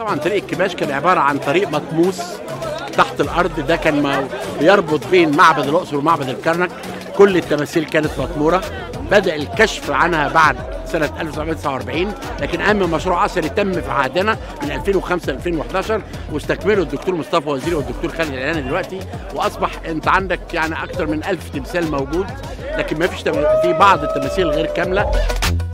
طبعا طريق الكباش كان عباره عن طريق مطموس تحت الارض ده كان ما بيربط بين معبد الاقصر ومعبد الكرنك كل التماثيل كانت مطموره بدا الكشف عنها بعد سنه 1949 لكن اهم مشروع اثري تم في عهدنا من 2005 ل 2011 واستكمله الدكتور مصطفى وزيري والدكتور خالد العلاني دلوقتي واصبح انت عندك يعني اكثر من 1000 تمثال موجود لكن ما فيش تم- في بعض التماثيل غير كامله